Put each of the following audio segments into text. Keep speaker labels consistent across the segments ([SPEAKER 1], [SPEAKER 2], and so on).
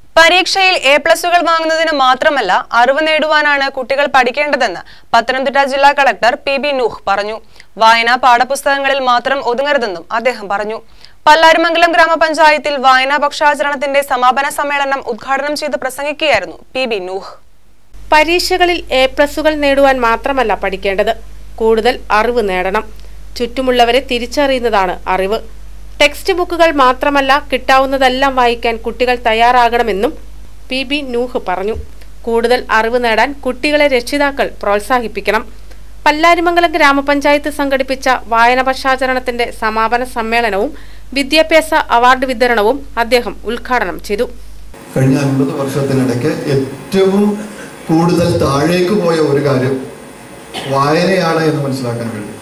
[SPEAKER 1] പരീക്ഷയിൽ എ പ്ലസുകൾ വാങ്ങുന്നതിന് മാത്രമല്ല അറിവ് നേടുവാനാണ് കുട്ടികൾ പഠിക്കേണ്ടതെന്ന് പത്തനംതിട്ട ജില്ലാ കളക്ടർ പി ബി നൂഹ് പറഞ്ഞു വായന പാഠപുസ്തകങ്ങളിൽ മാത്രം ഒതുങ്ങരുതെന്നും അദ്ദേഹം പറഞ്ഞു പല്ലാരിമംഗലം ഗ്രാമപഞ്ചായത്തിൽ വായനാ പക്ഷാചരണത്തിന്റെ സമാപന സമ്മേളനം ഉദ്ഘാടനം ചെയ്ത് പ്രസംഗിക്കുകയായിരുന്നു പി ബി നൂഹ്
[SPEAKER 2] പരീക്ഷകളിൽ എ പ്ലസുകൾ നേടുവാൻ മാത്രമല്ല പഠിക്കേണ്ടത് കൂടുതൽ അറിവ് നേടണം ചുറ്റുമുള്ളവരെ തിരിച്ചറിയുന്നതാണ് അറിവ് ടെക്സ്റ്റ് ബുക്കുകൾ മാത്രമല്ല കിട്ടാവുന്നതെല്ലാം വായിക്കാൻ കുട്ടികൾ തയ്യാറാകണമെന്നും പി ബി നൂഹ് പറഞ്ഞു കൂടുതൽ അറിവ് നേടാൻ കുട്ടികളെ രക്ഷിതാക്കൾ പ്രോത്സാഹിപ്പിക്കണം പല്ലാരിമംഗലം ഗ്രാമപഞ്ചായത്ത് സംഘടിപ്പിച്ച വായന പക്ഷാചരണത്തിന്റെ സമാപന സമ്മേളനവും വിദ്യാഭ്യാസ അവാർഡ് വിതരണവും അദ്ദേഹം ഉദ്ഘാടനം ചെയ്തു
[SPEAKER 3] കഴിഞ്ഞ അൻപത് വർഷത്തിനിടയ്ക്ക് ഏറ്റവും കൂടുതൽ താഴേക്ക് പോയ ഒരു കാര്യം വായനയാണ് എന്ന് മനസ്സിലാക്കാൻ കഴിയും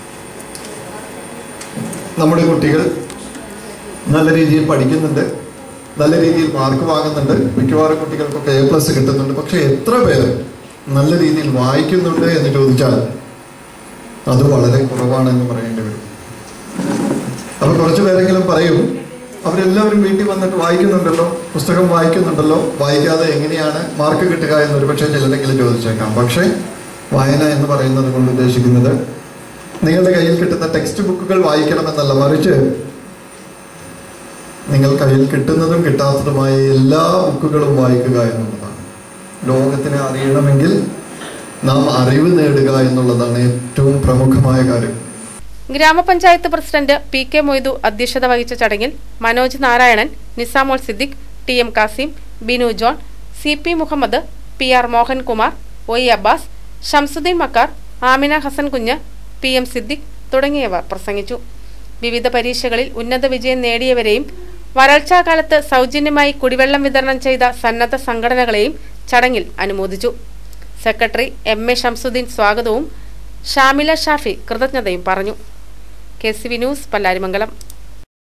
[SPEAKER 3] നമ്മുടെ കുട്ടികൾ നല്ല രീതിയിൽ പഠിക്കുന്നുണ്ട് നല്ല രീതിയിൽ മാർക്ക് വാങ്ങുന്നുണ്ട് മിക്കവാറും കുട്ടികൾക്കൊക്കെ എ പ്ലസ് കിട്ടുന്നുണ്ട് പക്ഷെ എത്ര പേര് നല്ല രീതിയിൽ വായിക്കുന്നുണ്ട് എന്ന് ചോദിച്ചാൽ അത് വളരെ കുറവാണ് എന്ന് പറയേണ്ടി വരും അപ്പൊ കുറച്ചു പേരെങ്കിലും പറയും അവരെല്ലാവരും വീട്ടിൽ വന്നിട്ട് വായിക്കുന്നുണ്ടല്ലോ പുസ്തകം വായിക്കുന്നുണ്ടല്ലോ വായിക്കാതെ എങ്ങനെയാണ് മാർക്ക് കിട്ടുക എന്നൊരു പക്ഷേ ചിലരെങ്കിലും ചോദിച്ചേക്കാം പക്ഷേ വായന എന്ന് പറയുന്നത് കൊണ്ട് ഉദ്ദേശിക്കുന്നത് നിങ്ങളുടെ കയ്യിൽ കിട്ടുന്ന ടെക്സ്റ്റ് ബുക്കുകൾ വായിക്കണമെന്നല്ല മറിച്ച് നിങ്ങൾ കയ്യിൽ കിട്ടുന്നതും കിട്ടാത്തതുമായ എല്ലാ ബുക്കുകളും വായിക്കുക എന്നുള്ളതാണ് ലോകത്തിനെ അറിയണമെങ്കിൽ നാം അറിവ് നേടുക എന്നുള്ളതാണ് ഏറ്റവും പ്രമുഖമായ കാര്യം
[SPEAKER 2] ഗ്രാമപഞ്ചായത്ത് പ്രസിഡന്റ് പി കെ മൊയ്തു അധ്യക്ഷത വഹിച്ച ചടങ്ങിൽ Manoj Narayanan Nisamol Siddique T M Kasim Binu John C P Muhammad P R Mohankumar O E Abbas Shamsuddin Makkar Amina Hasan Kunju P M Siddique തുടങ്ങിയവർ പ്രസംഗിച്ചു വിവിധ പരീക്ഷകളിൽ ഉന്നത വിജയം നേടിയവരെയും വരൾച്ചാകാലത്ത് സൗജന്യമായി കുടിവെള്ളം വിതരണം ചെയ്ത സന്നദ്ധ സംഘടനകളെയും ചടങ്ങിൽ അനുമോദിച്ചു സെക്രട്ടറി എം എ ഷംസുദ്ദീൻ സ്വാഗതവും ഷാമില ഷാഫി കൃതജ്ഞതയും പറഞ്ഞു K C V news Pallarimangalam